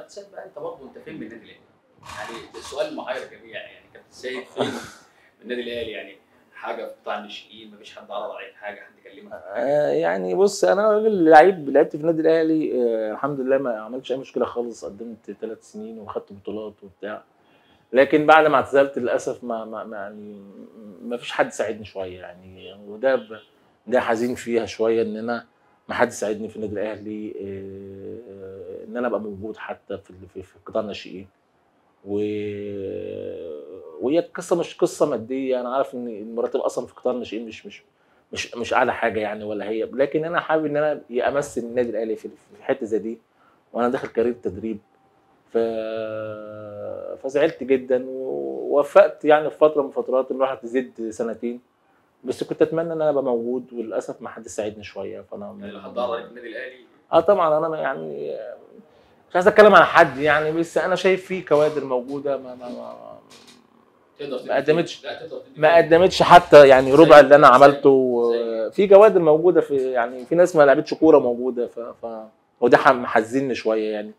سيد بقى انت برضه انت فين من النادي الاهلي؟ يعني السؤال محير الجميع يعني كابتن سيد فين من النادي الاهلي يعني حاجه في قطاع الناشئين مفيش حد عرض عليك حاجه حد كلمك في حاجه آه، يعني بص انا راجل لعيب لعبت في النادي الاهلي آه، الحمد لله ما عملتش اي مشكله خالص قدمت ثلاث سنين وخدت بطولات وبتاع لكن بعد ما اعتزلت للاسف ما, ما ما- يعني ما فيش حد ساعدني شويه يعني وده ب- ده حزين فيها شويه ان انا ما حد ساعدني في النادي الاهلي آه، آه، ان انا ابقى موجود حتى في ال- في في قطاع الناشئين و وهي القصه مش قصه ماديه انا عارف ان المرتب اصلا في قطاع الناشئين مش مش مش مش اعلى حاجه يعني ولا هي لكن انا حابب ان انا امثل النادي الاهلي في في حته زي دي وانا داخل كارير تدريب ف فزعلت جدا ووفقت يعني في فتره من فترات الواحد تزيد سنتين بس كنت اتمنى ان انا ابقى موجود وللاسف ما حد ساعدني شويه فانا يعني اللي حد عرض عليك النادي الاهلي اه طبعا انا يعني مش عايز اتكلم عن حد يعني بس انا شايف في كوادر موجوده ما ما ما, تقدر تدي ما قدمتش- لا تقدر تدي ما قدمتش حتى يعني ربع اللي انا زي- عملته زي- في جوادر موجوده في يعني في ناس ما لعبتش كوره موجوده ف, ف وده ح- محزنني شويه يعني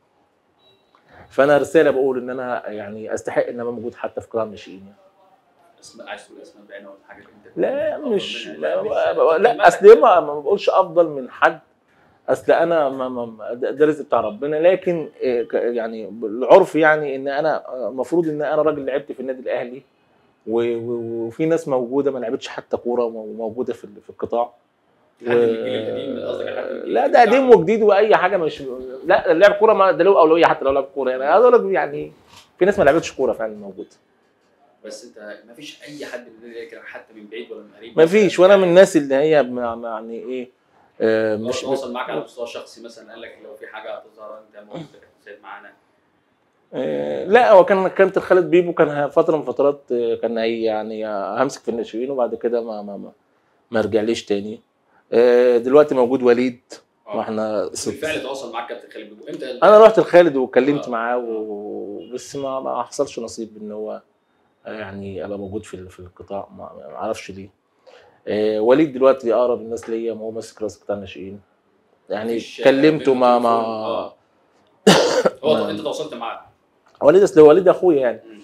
فانا رساله بقول ان انا يعني استحق ان ابقى موجود حتى في قطاع الناشئين يعني. اسماء عايز تقول اسماء بعينها ولا حاجه انت لا أفضل مش منها. لا, مش- لا اصل إيه ما ما بقولش افضل من حد اصل انا ما ما ده ده رزق بتاع ربنا لكن إيه ك- يعني العرف يعني ان انا المفروض ان انا راجل لعبت في النادي الاهلي و- و- وفي ناس موجوده ما لعبتش حتى كوره وموجوده في ال- في القطاع حد من الجيل القديم قصدك على حد من الجيل لا القديم ده بتاعك؟ قديم وجديد واي حاجه مش لا لعب كوره ما ده له اولويه حتى لو لعب كوره يعني عايز اقول لك يعني في ناس ما لعبتش كوره فعلا موجوده بس انت ما فيش اي حد من النادي الاهلي كان حتى من بعيد ولا من قريب ما فيش وانا من الناس اللي هي ما- ما- يعني ايه آه، مش مش تواصل معاك على مستوى شخصي مثلا قال لك لو في حاجه هتظهر انت موجود يا كابتن سيد معانا آه، لا هو كان كابتن خالد بيبو كان فتره من فترات آه، كان هي يعني آه، همسك في الناشئين وبعد كده ما ما ما, ما رجعليش تاني آه، دلوقتي موجود وليد آه. واحنا بالفعل تواصل معاك كابتن خالد بيبو امتى انا رحت لخالد واتكلمت آه. معاه و... بس ما ما حصلش نصيب ان هو آه، يعني ابقى موجود في ال- في القطاع ما ما اعرفش ليه آه، وليد دلوقتي اقرب الناس ليا ما هو ماسك راس قطاع الناشئين يعني مفيش- كلمته ما بينه ما وتليفون. آه. هو ما- انت تواصلت معاه وليد اصل وليد اخويا يعني مم.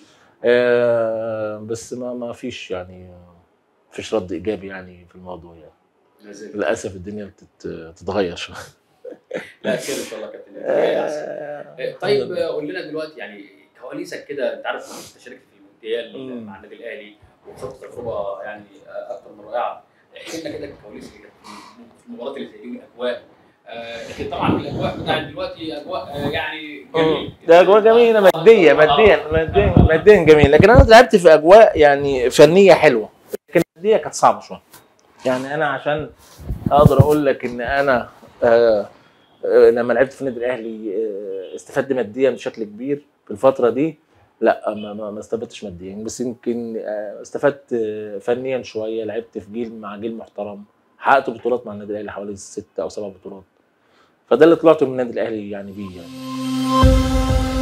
آه، بس ما ما فيش يعني ما فيش رد ايجابي يعني في الموضوع يعني لا زال. للاسف الدنيا بتت- بتتغير شويه لا خير ان شاء الله يا كابتن جاي أحسن. آه، طيب الحمد لله. قول لنا دلوقتي يعني كواليسك كده انت عارف انت شاركت في المونديال مم. مع النادي الاهلي وخدت تجربه يعني اكثر من رائعه احكي لنا كده الكواليس اللي كانت في المباراه اللي زي دي والاجواء آه، لكن طبعا الاجواء بتاعت دلوقتي اجواء آه، يعني جميل ده اجواء جميله ماديه آه. ماديا ماديا ماديا جميل لكن انا لعبت في اجواء يعني فنيه حلوه لكن الماديه كانت صعبه شويه يعني انا عشان اقدر اقول لك ان انا آه آه لما لعبت في النادي الاهلي آه استفدت ماديا بشكل كبير في الفتره دي لا ما, ما, ما استفدتش ماديا بس يمكن آه استفدت آه فنيا شويه لعبت في جيل مع جيل محترم حققت بطولات مع النادي الاهلي حوالي ست او سبع بطولات فده اللي طلعته من النادي الاهلي يعني بيه يعني